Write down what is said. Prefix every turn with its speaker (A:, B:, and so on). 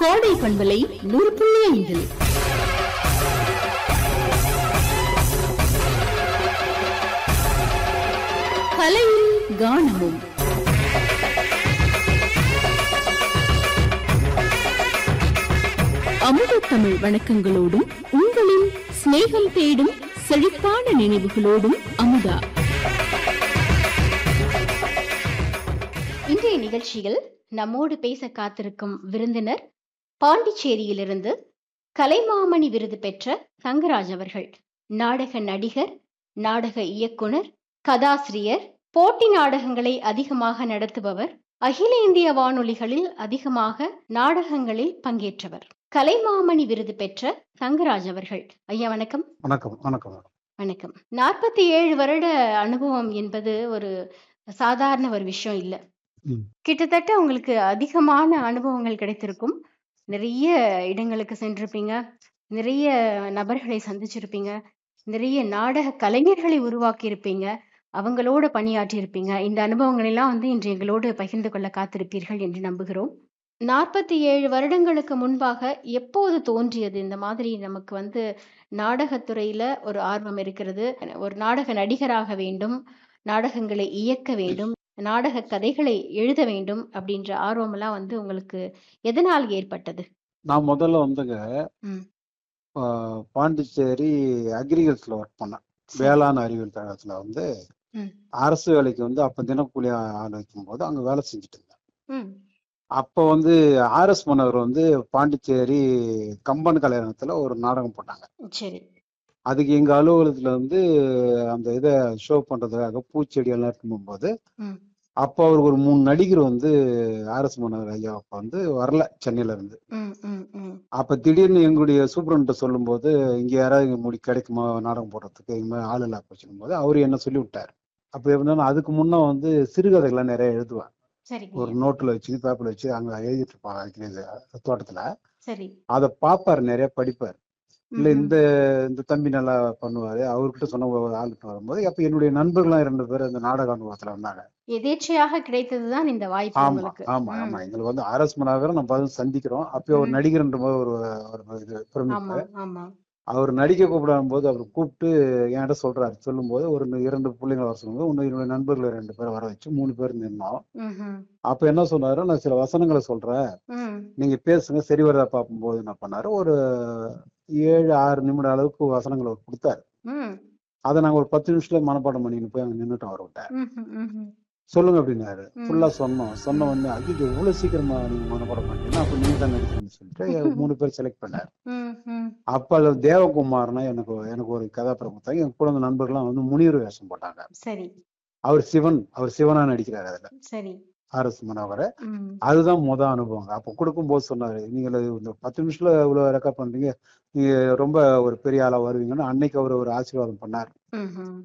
A: கோடை பண்பலை நூறு புள்ளி ஐந்தில் கலையும் கானமும் அமுத தமிழ் வணக்கங்களோடும் உங்களின் சிநேகம் தேடும் செழிப்பான நினைவுகளோடும் அமுதா
B: இன்றைய நிகழ்ச்சியில் நம்மோடு பேச காத்திருக்கும் விருந்தினர் பாண்டிச்சேரியிலிருந்து கலைமாமணி விருது பெற்ற தங்கராஜ் அவர்கள் நாடக நடிகர் நாடக இயக்குனர் கதாசிரியர் போட்டி நாடகங்களை அதிகமாக நடத்துபவர் அகில இந்திய வானொலிகளில் அதிகமாக நாடகங்களில் பங்கேற்றவர் கலைமாமணி விருது பெற்ற தங்கராஜ் அவர்கள் ஐயா வணக்கம்
C: வணக்கம் வணக்கம் மேடம்
B: வணக்கம் நாற்பத்தி ஏழு வருட அனுபவம் என்பது ஒரு சாதாரண ஒரு விஷயம் இல்ல
C: ம்.
B: கிட்டத்தட்ட உங்களுக்கு அதிகமான அனுபவங்கள் கிடைத்திருக்கும் நிறைய இடங்களுக்கு சென்றிருப்பீங்க நிறைய நபர்களை சந்திச்சிருப்பீங்க நிறைய நாடக கலைஞர்களை உருவாக்கி இருப்பீங்க அவங்களோட பணியாற்றி இருப்பீங்க இந்த அனுபவங்கள் எல்லாம் வந்து இன்று எங்களோடு பகிர்ந்து கொள்ள காத்திருப்பீர்கள் என்று நம்புகிறோம் நாற்பத்தி ஏழு வருடங்களுக்கு முன்பாக எப்போது தோன்றியது இந்த மாதிரி நமக்கு வந்து நாடகத்துறையில ஒரு ஆர்வம் இருக்கிறது ஒரு நாடக நடிகராக வேண்டும் நாடகங்களை இயக்க வேண்டும் நாடக கதைகளை எழுத வேண்டும் அப்படின்ற ஆர்வமெல்லாம் வந்து உங்களுக்கு எதனால் ஏற்பட்டது
C: நான் முதல்ல வந்துங்க
B: ம்.
C: ஆ, பாண்டிச்சேரி அக்ரிகல்ச்சர்ல ஒர்க் பண்ணேன் வேளாண் அறிவியல் கழகத்துல வந்து
B: ம்.
C: அரசு வேலைக்கு வந்து அப்ப தினக்கூலி ஆள் வைக்கும் போது அங்க வேலை செஞ்சுட்டு இருந்தேன்
B: ம்,
C: அப்ப வந்து ஆர்எஸ் மன்னவர் வந்து பாண்டிச்சேரி கம்பன் கல்யாணத்துல ஒரு நாடகம் போட்டாங்க
B: சரி
C: அதுக்கு எங்க அலுவலகத்துல வந்து அந்த இதை ஷோ பண்றதுக்காக பூச்செடி எல்லாம் இருக்கும் போது
B: ம்.
C: அப்போ அவருக்கு ஒரு மூணு நடிகர் வந்து ஆர்எஸ் மன்னவர் ஐயா அப்ப வந்து வரல சென்னையில இருந்து
B: ம், ம், ம்.
C: அப்ப திடீர்னு எங்களுடைய சூப்பரண்ட்ட சொல்லும்போது இங்க யாராவது இங்க முடி கிடைக்குமா நாடகம் போடுறதுக்கு இது மாதிரி ஆள் இல்ல போச்சும் போது அவரு என்ன சொல்லி விட்டாரு அப்ப எப்படின்னா அதுக்கு முன்ன வந்து சிறுகதைகள்லாம் நிறைய எழுதுவேன்
B: சரிங்க
C: ஒரு நோட்டுல வச்சு பேப்பர்ல வச்சு அங்க எழுதிட்டு இருப்பாங்க இது தோட்டத்துல
B: சரி
C: அதை பாப்பாரு நிறைய படிப்பாரு இல்ல
B: ம்ஹும்.
C: இந்த இந்த தம்பி நல்லா பண்ணுவாரு அவர்கிட்ட சொன்ன ஒரு ஆள்கிட்ட வரும்போது அப்ப என்னுடைய நண்பர்கள்லாம் இரண்டு பேர் இந்த நாடக அனுபவத்துல வந்தாங்க
B: எதேச்சையாக கிடைத்ததுதான் இந்த வாய்ப்பு
C: ஆமா
B: உங்களுக்கு
C: ஆமா
B: ம்.
C: ஆமா எங்களுக்கு வந்து ஆர்எஸ் மனாகரம் நம்ம வந்து சந்திக்கிறோம் அப்போ ஒரு
B: ம்.
C: நடிகர்ன்ற போது ஒரு ஒரு இது பிரமிப்பு
B: ஆமா ஆமா
C: அவர் நடிக்க கூப்பிடும் போது அவர் கூப்பிட்டு என்கிட்ட சொல்றாரு சொல்லும்போது ஒரு இரண்டு பிள்ளைங்க வர சொல்லும்போது இன்னும் என்னுடைய நண்பர்கள் ரெண்டு பேரை வர வச்சு மூணு பேர் நின்னோம்
B: ம்ஹும்.
C: அப்ப என்ன சொன்னாரு நான் சில வசனங்களை சொல்றேன்
B: ம்,
C: நீங்க பேசுங்க சரி வருதா பார்க்கும்போது என்ன பண்ணாரு ஒரு ஏழு ஆறு நிமிட அளவுக்கு வசனங்களை அவர் கொடுத்தாரு
B: ம்,
C: அதை நாங்க ஒரு பத்து நிமிஷத்துல மனப்பாடம் பண்ணின்னு போய் அங்க நின்னுட்டோம் அவர்கிட்ட
B: ம்ஹும், ம்ஹும்.
C: சொல்லுங்க அப்படின்னாரு
B: ம்.
C: ஃபுல்லா சொன்னோம் சொன்ன உடனே ஐயோ இவ்வளவு சீக்கிரமா நீங்க மனப்பாடம் பண்ணிட்டீங்கன்னா அப்ப நீங்க தான் நடிக்கிறீங்கன்னு சொல்லிட்டு மூணு பேர் செலக்ட் பண்ணாரு
B: ம், ம்.
C: அப்ப அதுல தேவகுமார்னா எனக்கு எனக்கு ஒரு கதாபாத்திரம் கொடுத்தாங்க என் கூட இருந்த நண்பர்கள்லாம் வந்து முனிவர் வேஷம் போட்டாங்க
B: சரி
C: அவர் சிவன் அவர் சிவனா நடிக்கிறாரு அதுல
B: சரி
C: ஆர் எஸ் மனோகர்
B: ம்,
C: அதுதான் முத அனுபவங்க அப்ப கொடுக்கும்போது சொன்னாரு நீங்க இந்த பத்து நிமிஷத்துல இவ்வளவு ரெக்கார்ட் பண்றீங்க நீங்க ரொம்ப ஒரு பெரிய ஆளா வருவீங்கன்னு அன்னைக்கு அவர் ஒரு ஆசீர்வாதம் பண்ணார்
B: ம்ஹும்.